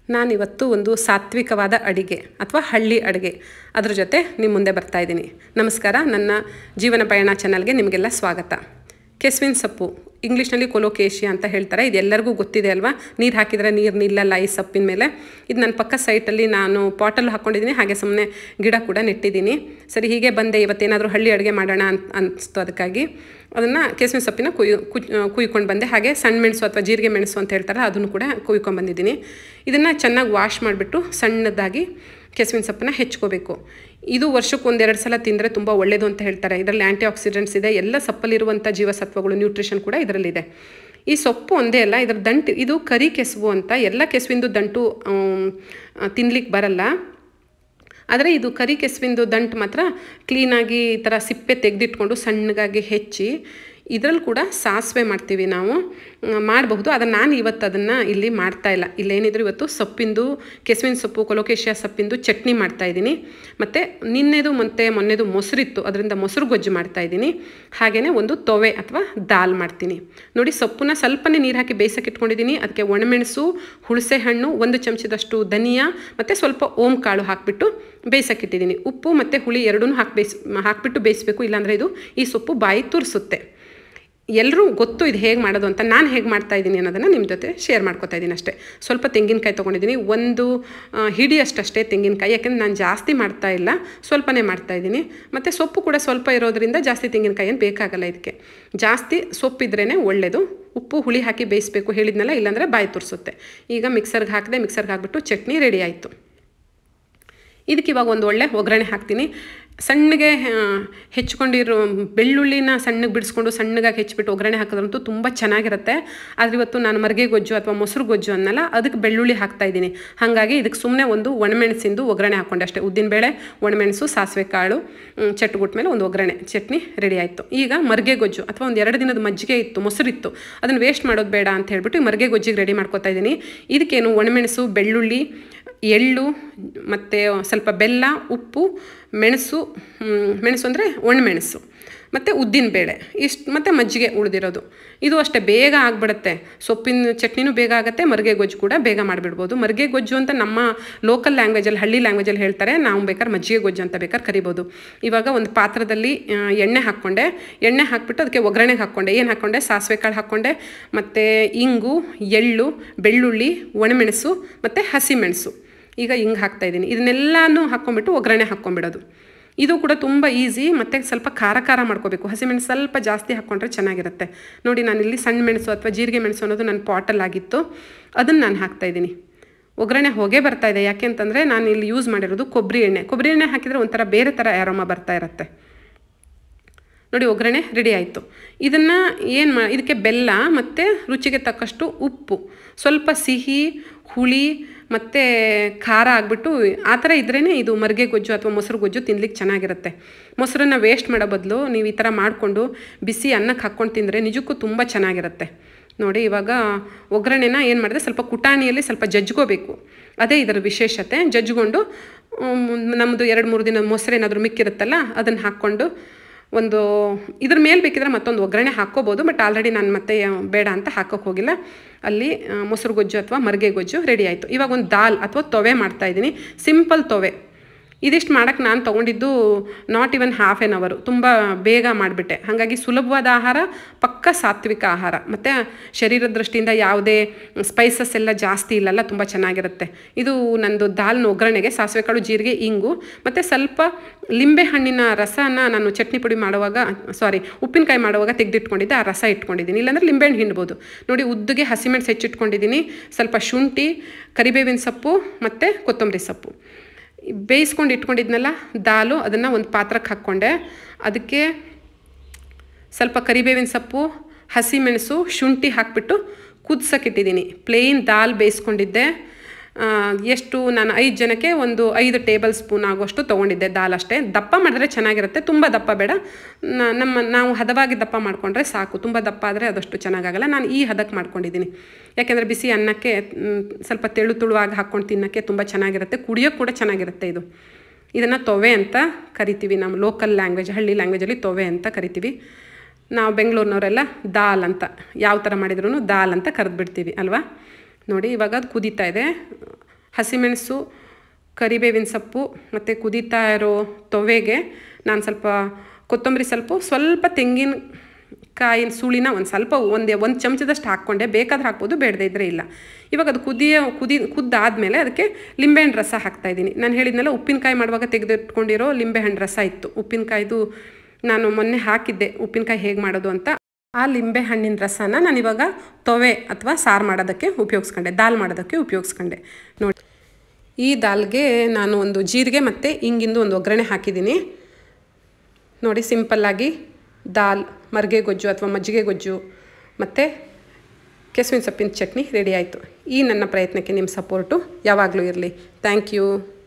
ನಾನಿವತ್ತು ಒಂದು ಸಾತ್ವಿಕವಾದ ಅಡಿಗೆ ಅಥವಾ ಹಳ್ಳಿ ಅಡುಗೆ ಅದ್ರ ಜೊತೆ ನಿಮ್ಮ ಮುಂದೆ ಬರ್ತಾ ಇದ್ದೀನಿ ನಮಸ್ಕಾರ ನನ್ನ ಜೀವನ ಪಯಣ ಚಾನಲ್ಗೆ ನಿಮಗೆಲ್ಲ ಸ್ವಾಗತ ಕೆಸ್ವಿನ್ ಸೊಪ್ಪು ಇಂಗ್ಲೀಷ್ನಲ್ಲಿ ಕೊಲೋಕೇಶಿಯಾ ಅಂತ ಹೇಳ್ತಾರೆ ಇದು ಎಲ್ಲರಿಗೂ ಗೊತ್ತಿದೆ ಅಲ್ವಾ ನೀರು ಹಾಕಿದರೆ ನೀರು ನಿಲ್ಲಲ್ಲ ಈ ಸೊಪ್ಪಿನ ಮೇಲೆ ಇದು ನನ್ನ ಪಕ್ಕ ಸೈಟಲ್ಲಿ ನಾನು ಪಾಟಲ್ಲಿ ಹಾಕ್ಕೊಂಡಿದ್ದೀನಿ ಹಾಗೆ ಸುಮ್ಮನೆ ಗಿಡ ಕೂಡ ನೆಟ್ಟಿದ್ದೀನಿ ಸರಿ ಹೀಗೆ ಬಂದೆ ಇವತ್ತೇನಾದರೂ ಹಳ್ಳಿ ಅಡುಗೆ ಮಾಡೋಣ ಅಂತ ಅನಿಸ್ತು ಅದಕ್ಕಾಗಿ ಅದನ್ನು ಕೆಸ್ವಿನ ಸೊಪ್ಪಿನ ಕುಯ್ ಕುಯ್ ಕುಯ್ಕೊಂಡು ಬಂದೆ ಹಾಗೆ ಸಣ್ಣ ಮೆಣಸು ಅಥವಾ ಜೀರಿಗೆ ಮೆಣಸು ಅಂತ ಹೇಳ್ತಾರೆ ಅದನ್ನು ಕೂಡ ಕುಯ್ಕೊಂಡು ಬಂದಿದ್ದೀನಿ ಇದನ್ನು ಚೆನ್ನಾಗಿ ವಾಶ್ ಮಾಡಿಬಿಟ್ಟು ಸಣ್ಣದಾಗಿ ಕೆಸುವಿನ ಸೊಪ್ಪನ್ನ ಹೆಚ್ಕೋಬೇಕು ಇದು ವರ್ಷಕ್ಕೆ ಒಂದೆರಡು ಸಲ ತಿಂದರೆ ತುಂಬ ಒಳ್ಳೆಯದು ಅಂತ ಹೇಳ್ತಾರೆ ಇದರಲ್ಲಿ ಆ್ಯಂಟಿ ಆಕ್ಸಿಡೆಂಟ್ಸ್ ಇದೆ ಎಲ್ಲ ಸೊಪ್ಪಲ್ಲಿರುವಂಥ ಜೀವಸತ್ವಗಳು ನ್ಯೂಟ್ರಿಷನ್ ಕೂಡ ಇದರಲ್ಲಿದೆ ಈ ಸೊಪ್ಪು ಒಂದೇ ಅಲ್ಲ ಇದರ ದಂಟು ಇದು ಕರಿ ಕೆಸುವು ಅಂತ ಎಲ್ಲ ಕೆಸುವಿಂದು ದಂಟು ತಿನ್ಲಿಕ್ಕೆ ಬರಲ್ಲ ಆದರೆ ಇದು ಕರಿ ಕೆಸುವಿಂದು ದಂಟು ಮಾತ್ರ ಕ್ಲೀನಾಗಿ ಈ ಥರ ಸಿಪ್ಪೆ ತೆಗೆದಿಟ್ಕೊಂಡು ಸಣ್ಣಗಾಗಿ ಹೆಚ್ಚಿ ಇದರಲ್ಲಿ ಕೂಡ ಸಾಸಿವೆ ಮಾಡ್ತೀವಿ ನಾವು ಮಾಡಬಹುದು ಆದರೆ ನಾನು ಇವತ್ತು ಅದನ್ನು ಇಲ್ಲಿ ಮಾಡ್ತಾ ಇಲ್ಲ ಇಲ್ಲೇನಿದ್ರು ಇವತ್ತು ಸೊಪ್ಪಿಂದು ಕೆಸುವಿನ ಸೊಪ್ಪು ಕೊಲೋಕೇಶಿಯಾ ಸೊಪ್ಪಿಂದು ಚಟ್ನಿ ಮಾಡ್ತಾ ಇದ್ದೀನಿ ಮತ್ತು ನಿನ್ನೆದು ಮತ್ತು ಮೊನ್ನೆದು ಮೊಸರಿತ್ತು ಅದರಿಂದ ಮೊಸರು ಗೊಜ್ಜು ಮಾಡ್ತಾ ಇದ್ದೀನಿ ಹಾಗೆಯೇ ಒಂದು ತೊವೆ ಅಥವಾ ದಾಲ್ ಮಾಡ್ತೀನಿ ನೋಡಿ ಸೊಪ್ಪನ್ನ ಸ್ವಲ್ಪನೇ ನೀರು ಹಾಕಿ ಬೇಯಿಸಕ್ಕೆ ಇಟ್ಕೊಂಡಿದ್ದೀನಿ ಅದಕ್ಕೆ ಒಣಮೆಣಸು ಹುಣಸೆ ಹಣ್ಣು ಒಂದು ಚಮಚದಷ್ಟು ಧನಿಯಾ ಮತ್ತು ಸ್ವಲ್ಪ ಓಂ ಕಾಳು ಹಾಕಿಬಿಟ್ಟು ಬೇಯಿಸಕ್ಕಿಟ್ಟಿದ್ದೀನಿ ಉಪ್ಪು ಮತ್ತು ಹುಳಿ ಎರಡೂ ಹಾಕಿ ಬೇಯಿಸ್ ಹಾಕಿಬಿಟ್ಟು ಬೇಯಿಸಬೇಕು ಇಲ್ಲಾಂದರೆ ಇದು ಈ ಸೊಪ್ಪು ಬಾಯಿ ತುರಿಸುತ್ತೆ ಎಲ್ಲರೂ ಗೊತ್ತು ಇದು ಹೇಗೆ ಮಾಡೋದು ಅಂತ ನಾನು ಹೇಗೆ ಮಾಡ್ತಾ ಇದ್ದೀನಿ ಅನ್ನೋದನ್ನು ನಿಮ್ಮ ಜೊತೆ ಶೇರ್ ಮಾಡ್ಕೊತಾ ಇದ್ದೀನಿ ಅಷ್ಟೇ ಸ್ವಲ್ಪ ತೆಂಗಿನಕಾಯಿ ತೊಗೊಂಡಿದ್ದೀನಿ ಒಂದು ಹಿಡಿಯಷ್ಟಷ್ಟೇ ತೆಂಗಿನಕಾಯಿ ಯಾಕೆಂದ್ರೆ ನಾನು ಜಾಸ್ತಿ ಮಾಡ್ತಾ ಇಲ್ಲ ಸ್ವಲ್ಪನೇ ಮಾಡ್ತಾ ಇದ್ದೀನಿ ಮತ್ತು ಸೊಪ್ಪು ಕೂಡ ಸ್ವಲ್ಪ ಇರೋದ್ರಿಂದ ಜಾಸ್ತಿ ತೆಂಗಿನಕಾಯಿ ಏನು ಬೇಕಾಗಲ್ಲ ಇದಕ್ಕೆ ಜಾಸ್ತಿ ಸೊಪ್ಪಿದ್ರೇ ಒಳ್ಳೆಯದು ಉಪ್ಪು ಹುಳಿ ಹಾಕಿ ಬೇಯಿಸಬೇಕು ಹೇಳಿದ್ನಲ್ಲ ಇಲ್ಲಾಂದರೆ ಬಾಯಿ ತುರಿಸುತ್ತೆ ಈಗ ಮಿಕ್ಸರ್ಗೆ ಹಾಕಿದೆ ಮಿಕ್ಸರ್ಗೆ ಹಾಕ್ಬಿಟ್ಟು ಚಟ್ನಿ ರೆಡಿ ಆಯಿತು ಇದಕ್ಕೆ ಇವಾಗ ಒಂದು ಒಳ್ಳೆ ಒಗ್ಗರಣೆ ಹಾಕ್ತೀನಿ ಸಣ್ಣಗೆ ಹೆಚ್ಕೊಂಡಿರೋ ಬೆಳ್ಳುಳ್ಳಿನ ಸಣ್ಣಗೆ ಬಿಡಿಸ್ಕೊಂಡು ಸಣ್ಣಗಾಗಿ ಹೆಚ್ಚಿಬಿಟ್ಟು ಒಗ್ಗರಣೆ ಹಾಕಿದ್ರಂತೂ ತುಂಬ ಚೆನ್ನಾಗಿರುತ್ತೆ ಆದರೆ ಇವತ್ತು ನಾನು ಮರಿಗೆ ಗೊಜ್ಜು ಅಥವಾ ಮೊಸರು ಗೊಜ್ಜು ಅನ್ನಲ್ಲ ಅದಕ್ಕೆ ಬೆಳ್ಳುಳ್ಳಿ ಹಾಕ್ತಾ ಇದ್ದೀನಿ ಹಾಗಾಗಿ ಇದಕ್ಕೆ ಸುಮ್ಮನೆ ಒಂದು ಒಣಮೆಣಸಿಂದು ಒಗ್ಗರಣೆ ಹಾಕ್ಕೊಂಡೆ ಅಷ್ಟೇ ಉದ್ದಿನಬೇಳೆ ಒಣಮೆಣಸು ಸಾಸಿವೆ ಕಾಳು ಚಟ್ಗುಟ್ ಮೇಲೆ ಒಂದು ಒಗ್ಗರಣೆ ಚಟ್ನಿ ರೆಡಿ ಆಯಿತು ಈಗ ಮರಿಗೆ ಗೊಜ್ಜು ಅಥವಾ ಒಂದು ಎರಡು ದಿನದ ಮಜ್ಜಿಗೆ ಇತ್ತು ಮೊಸರಿತ್ತು ಅದನ್ನು ವೇಸ್ಟ್ ಮಾಡೋದು ಬೇಡ ಅಂತ ಹೇಳ್ಬಿಟ್ಟು ಈ ಮರಿಗೆ ಗೊಜ್ಜಿಗೆ ರೆಡಿ ಮಾಡ್ಕೊತಾ ಇದ್ದೀನಿ ಇದಕ್ಕೇನು ಒಣಮೆಣಸು ಬೆಳ್ಳುಳ್ಳಿ ಎಳ್ಳು ಮತ್ತು ಸ್ವಲ್ಪ ಬೆಲ್ಲ ಉಪ್ಪು ಮೆಣಸು ಮೆಣಸು ಅಂದರೆ ಒಣಮೆಣಸು ಮತ್ತು ಉದ್ದಿನಬೇಳೆ ಇಷ್ಟು ಮತ್ತು ಮಜ್ಜಿಗೆ ಉಳಿದಿರೋದು ಇದು ಅಷ್ಟೇ ಬೇಗ ಆಗಿಬಿಡುತ್ತೆ ಸೊಪ್ಪಿನ ಚಟ್ನಿನೂ ಬೇಗ ಆಗುತ್ತೆ ಮರಿಗೆ ಗೊಜ್ಜು ಕೂಡ ಬೇಗ ಮಾಡಿಬಿಡ್ಬೋದು ಮರಿಗೆ ಗೊಜ್ಜು ಅಂತ ನಮ್ಮ ಲೋಕಲ್ ಲ್ಯಾಂಗ್ವೇಜಲ್ಲಿ ಹಳ್ಳಿ ಲ್ಯಾಂಗ್ವೇಜಲ್ಲಿ ಹೇಳ್ತಾರೆ ನಾವು ಬೇಕಾದ್ರೆ ಮಜ್ಜಿಗೆ ಗೊಜ್ಜು ಅಂತ ಬೇಕಾದ್ರೆ ಕರಿಬೋದು ಇವಾಗ ಒಂದು ಪಾತ್ರದಲ್ಲಿ ಎಣ್ಣೆ ಹಾಕ್ಕೊಂಡೆ ಎಣ್ಣೆ ಹಾಕ್ಬಿಟ್ಟು ಅದಕ್ಕೆ ಒಗ್ಗರಣೆಗೆ ಹಾಕ್ಕೊಂಡೆ ಏನು ಹಾಕ್ಕೊಂಡೆ ಸಾಸಿವೆ ಕಾಳು ಹಾಕ್ಕೊಂಡೆ ಮತ್ತು ಇಂಗು ಎಳ್ಳು ಬೆಳ್ಳುಳ್ಳಿ ಒಣಮೆಣಸು ಮತ್ತು ಹಸಿಮೆಣಸು ಈಗ ಹಿಂಗೆ ಹಾಕ್ತಾಯಿದ್ದೀನಿ ಇದನ್ನೆಲ್ಲನೂ ಹಾಕ್ಕೊಂಬಿಟ್ಟು ಒಗ್ಗರಣೆ ಹಾಕ್ಕೊಂಬಿಡೋದು ಇದು ಕೂಡ ತುಂಬ ಈಸಿ ಮತ್ತು ಸ್ವಲ್ಪ ಖಾರ ಖಾರ ಮಾಡ್ಕೋಬೇಕು ಹಸಿಮೆಣಸು ಸ್ವಲ್ಪ ಜಾಸ್ತಿ ಹಾಕ್ಕೊಂಡ್ರೆ ಚೆನ್ನಾಗಿರುತ್ತೆ ನೋಡಿ ನಾನಿಲ್ಲಿ ಸಣ್ಣ ಮೆಣಸು ಅಥವಾ ಜೀರಿಗೆ ಮೆಣಸು ಅನ್ನೋದು ನನ್ನ ಪಾಟಲ್ಲಾಗಿತ್ತು ಅದನ್ನು ನಾನು ಹಾಕ್ತಾಯಿದ್ದೀನಿ ಒಗ್ಗರಣೆ ಹೊಗೆ ಬರ್ತಾ ಇದೆ ಯಾಕೆ ಅಂತಂದರೆ ನಾನು ಇಲ್ಲಿ ಯೂಸ್ ಮಾಡಿರೋದು ಕೊಬ್ಬರಿ ಎಣ್ಣೆ ಕೊಬ್ಬರಿ ಎಣ್ಣೆ ಹಾಕಿದರೆ ಒಂಥರ ಬೇರೆ ಥರ ಆರೋಮ ಬರ್ತಾ ಇರುತ್ತೆ ನೋಡಿ ಒಗ್ಗರಣೆ ರೆಡಿ ಆಯಿತು ಇದನ್ನು ಏನು ಮಾ ಇದಕ್ಕೆ ಬೆಲ್ಲ ಮತ್ತು ರುಚಿಗೆ ತಕ್ಕಷ್ಟು ಉಪ್ಪು ಸ್ವಲ್ಪ ಸಿಹಿ ಹುಳಿ ಮತ್ತು ಖಾರ ಆಗಿಬಿಟ್ಟು ಆ ಥರ ಇದ್ರೇ ಇದು ಮರಿಗೆ ಗೊಜ್ಜು ಅಥವಾ ಮೊಸರು ಗೊಜ್ಜು ತಿನ್ಲಿಕ್ಕೆ ಚೆನ್ನಾಗಿರುತ್ತೆ ಮೊಸರನ್ನು ವೇಸ್ಟ್ ಮಾಡೋ ಬದಲು ನೀವು ಈ ಥರ ಮಾಡಿಕೊಂಡು ಬಿಸಿ ಅನ್ನಕ್ಕೆ ಹಾಕ್ಕೊಂಡು ತಿಂದರೆ ನಿಜಕ್ಕೂ ತುಂಬ ಚೆನ್ನಾಗಿರುತ್ತೆ ನೋಡಿ ಇವಾಗ ಒಗ್ಗರಣೆನ ಏನು ಮಾಡಿದೆ ಸ್ವಲ್ಪ ಕುಟಾಣಿಯಲ್ಲಿ ಸ್ವಲ್ಪ ಜಜ್ಕೋಬೇಕು ಅದೇ ಇದರ ವಿಶೇಷತೆ ಜಜ್ಕೊಂಡು ನಮ್ಮದು ಎರಡು ಮೂರು ದಿನ ಮೊಸರೇನಾದರೂ ಮಿಕ್ಕಿರುತ್ತಲ್ಲ ಅದನ್ನು ಹಾಕ್ಕೊಂಡು ಒಂದು ಇದ್ರ ಮೇಲೆ ಬೇಕಿದ್ರೆ ಮತ್ತೊಂದು ಒಗ್ಗರಣೆ ಹಾಕ್ಕೋಬೋದು ಬಟ್ ಆಲ್ರೆಡಿ ನಾನು ಮತ್ತೆ ಬೇಡ ಅಂತ ಹಾಕೋಕ್ಕೆ ಹೋಗಿಲ್ಲ ಅಲ್ಲಿ ಮೊಸರು ಗೊಜ್ಜು ಅಥವಾ ಮರಿಗೆ ಗೊಜ್ಜು ರೆಡಿ ಆಯಿತು ಇವಾಗ ಒಂದು ದಾಲ್ ಅಥವಾ ತೊವೆ ಮಾಡ್ತಾಯಿದ್ದೀನಿ ಸಿಂಪಲ್ ತೊವೆ ಇದಿಷ್ಟು ಮಾಡೋಕ್ಕೆ ನಾನು ತೊಗೊಂಡಿದ್ದು ನಾಟ್ ಇವನ್ ಹಾಫ್ ಆನ್ ಅವರು ತುಂಬ ಬೇಗ ಮಾಡಿಬಿಟ್ಟೆ ಹಾಗಾಗಿ ಸುಲಭವಾದ ಆಹಾರ ಪಕ್ಕ ಸಾತ್ವಿಕ ಆಹಾರ ಮತ್ತು ಶರೀರದ ದೃಷ್ಟಿಯಿಂದ ಯಾವುದೇ ಸ್ಪೈಸಸ್ ಎಲ್ಲ ಜಾಸ್ತಿ ಇಲ್ಲಲ್ಲ ತುಂಬ ಚೆನ್ನಾಗಿರುತ್ತೆ ಇದು ನಂದು ದಾಲ್ನ ಒಗ್ಗರಣೆಗೆ ಸಾಸಿವೆ ಕಾಳು ಜೀರಿಗೆ ಇಂಗು ಮತ್ತು ಸ್ವಲ್ಪ ಲಿಂಬೆ ಹಣ್ಣಿನ ರಸನ ನಾನು ಚಟ್ನಿ ಪುಡಿ ಮಾಡುವಾಗ ಸಾರಿ ಉಪ್ಪಿನಕಾಯಿ ಮಾಡುವಾಗ ತೆಗೆದಿಟ್ಕೊಂಡಿದ್ದೆ ಆ ರಸ ಇಟ್ಕೊಂಡಿದ್ದೀನಿ ಇಲ್ಲಾಂದರೆ ಲಿಂಬೆಹಣ್ಣು ಹಿಂಡ್ಬೋದು ನೋಡಿ ಉದ್ದಿಗೆ ಹಸಿಮೆಣಸು ಹೆಚ್ಚಿಟ್ಕೊಂಡಿದ್ದೀನಿ ಸ್ವಲ್ಪ ಶುಂಠಿ ಕರಿಬೇವಿನ ಸೊಪ್ಪು ಮತ್ತು ಕೊತ್ತಂಬರಿ ಸೊಪ್ಪು ಬೇಯಿಸ್ಕೊಂಡು ಇಟ್ಕೊಂಡಿದ್ನಲ್ಲ ದಾಲು ಅದನ್ನು ಒಂದು ಪಾತ್ರಕ್ಕೆ ಹಾಕ್ಕೊಂಡೆ ಅದಕ್ಕೆ ಸ್ವಲ್ಪ ಕರಿಬೇವಿನ ಸೊಪ್ಪು ಹಸಿಮೆಣಸು ಶುಂಠಿ ಹಾಕಿಬಿಟ್ಟು ಕುದಿಸೋಕ್ಕಿಟ್ಟಿದ್ದೀನಿ ಪ್ಲೇನ್ ದಾಲ್ ಬೇಯಿಸ್ಕೊಂಡಿದ್ದೆ ಎಷ್ಟು ನಾನು ಐದು ಜನಕ್ಕೆ ಒಂದು ಐದು ಟೇಬಲ್ ಸ್ಪೂನ್ ಆಗುವಷ್ಟು ತೊಗೊಂಡಿದ್ದೆ ದಾಲ್ ಅಷ್ಟೇ ದಪ್ಪ ಮಾಡಿದ್ರೆ ಚೆನ್ನಾಗಿರುತ್ತೆ ತುಂಬ ದಪ್ಪ ಬೇಡ ನಮ್ಮ ನಾವು ಹದವಾಗಿ ದಪ್ಪ ಮಾಡಿಕೊಂಡ್ರೆ ಸಾಕು ತುಂಬ ದಪ್ಪ ಆದರೆ ಅದಷ್ಟು ಚೆನ್ನಾಗಾಗಲ್ಲ ನಾನು ಈ ಹದಕ್ಕೆ ಮಾಡ್ಕೊಂಡಿದ್ದೀನಿ ಯಾಕೆಂದರೆ ಬಿಸಿ ಅನ್ನಕ್ಕೆ ಸ್ವಲ್ಪ ತೆಳು ತುಳುವಾಗಿ ಹಾಕ್ಕೊಂಡು ತಿನ್ನೋಕ್ಕೆ ತುಂಬ ಚೆನ್ನಾಗಿರುತ್ತೆ ಕುಡಿಯೋಕ್ಕೆ ಕೂಡ ಚೆನ್ನಾಗಿರುತ್ತೆ ಇದು ಇದನ್ನು ತೊವೆ ಅಂತ ಕರಿತೀವಿ ನಮ್ಮ ಲೋಕಲ್ ಲ್ಯಾಂಗ್ವೇಜ್ ಹಳ್ಳಿ ಲ್ಯಾಂಗ್ವೇಜಲ್ಲಿ ತೊವೆ ಅಂತ ಕರಿತೀವಿ ನಾವು ಬೆಂಗಳೂರಿನವರೆಲ್ಲ ದಾಲ್ ಅಂತ ಯಾವ ಥರ ಮಾಡಿದ್ರು ದಾಲ್ ಅಂತ ಕರೆದ್ಬಿಡ್ತೀವಿ ಅಲ್ವಾ ನೋಡಿ ಇವಾಗ ಅದು ಕುದೀತಾ ಇದೆ ಹಸಿಮೆಣಸು ಕರಿಬೇವಿನ ಸೊಪ್ಪು ಮತ್ತು ಕುದೀತಾ ಇರೋ ತೊವೆಗೆ ನಾನು ಸ್ವಲ್ಪ ಕೊತ್ತಂಬರಿ ಸ್ವಲ್ಪ ಸ್ವಲ್ಪ ತೆಂಗಿನ ಕಾಯಿನ ಸುಳಿನ ಒಂದು ಸ್ವಲ್ಪ ಒಂದು ಒಂದು ಚಮಚದಷ್ಟು ಹಾಕ್ಕೊಂಡೆ ಬೇಕಾದ್ರೆ ಹಾಕ್ಬೋದು ಬೇಡದೇ ಇದ್ದರೆ ಇಲ್ಲ ಇವಾಗ ಅದು ಕುದಿಯ ಕುದಿ ಕುದ್ದಾದಮೇಲೆ ಅದಕ್ಕೆ ಲಿಂಬೆಹಣ್ಣು ರಸ ಹಾಕ್ತಾಯಿದ್ದೀನಿ ನಾನು ಹೇಳಿದ್ನಲ್ಲ ಉಪ್ಪಿನಕಾಯಿ ಮಾಡುವಾಗ ತೆಗೆದಿಟ್ಕೊಂಡಿರೋ ಲಿಂಬೆಹಣ್ಣು ರಸ ಇತ್ತು ಉಪ್ಪಿನಕಾಯ್ದು ನಾನು ಮೊನ್ನೆ ಹಾಕಿದ್ದೆ ಉಪ್ಪಿನಕಾಯಿ ಹೇಗೆ ಮಾಡೋದು ಅಂತ ಆ ಲಿಂಬೆ ಹಣ್ಣಿನ ರಸನ ನಾನು ಇವಾಗ ತೊವೆ ಅಥವಾ ಸಾರು ಮಾಡೋದಕ್ಕೆ ಉಪಯೋಗಿಸ್ಕೊಂಡೆ ದಾಲ್ ಮಾಡೋದಕ್ಕೆ ಉಪಯೋಗಿಸ್ಕೊಂಡೆ ನೋಡಿ ಈ ದಾಲ್ಗೆ ನಾನು ಒಂದು ಜೀರಿಗೆ ಮತ್ತು ಹಿಂಗಿಂದು ಒಂದು ಒಗ್ಗರಣೆ ಹಾಕಿದ್ದೀನಿ ನೋಡಿ ಸಿಂಪಲ್ಲಾಗಿ ದಾಲ್ ಮರ್ಗೆ ಗೊಜ್ಜು ಅಥವಾ ಮಜ್ಜಿಗೆ ಗೊಜ್ಜು ಮತ್ತು ಕೆಸುವಿನ ಸೊಪ್ಪಿನ ಚಟ್ನಿ ರೆಡಿ ಆಯಿತು ಈ ನನ್ನ ಪ್ರಯತ್ನಕ್ಕೆ ನಿಮ್ಮ ಸಪೋರ್ಟು ಯಾವಾಗಲೂ ಇರಲಿ ಥ್ಯಾಂಕ್ ಯು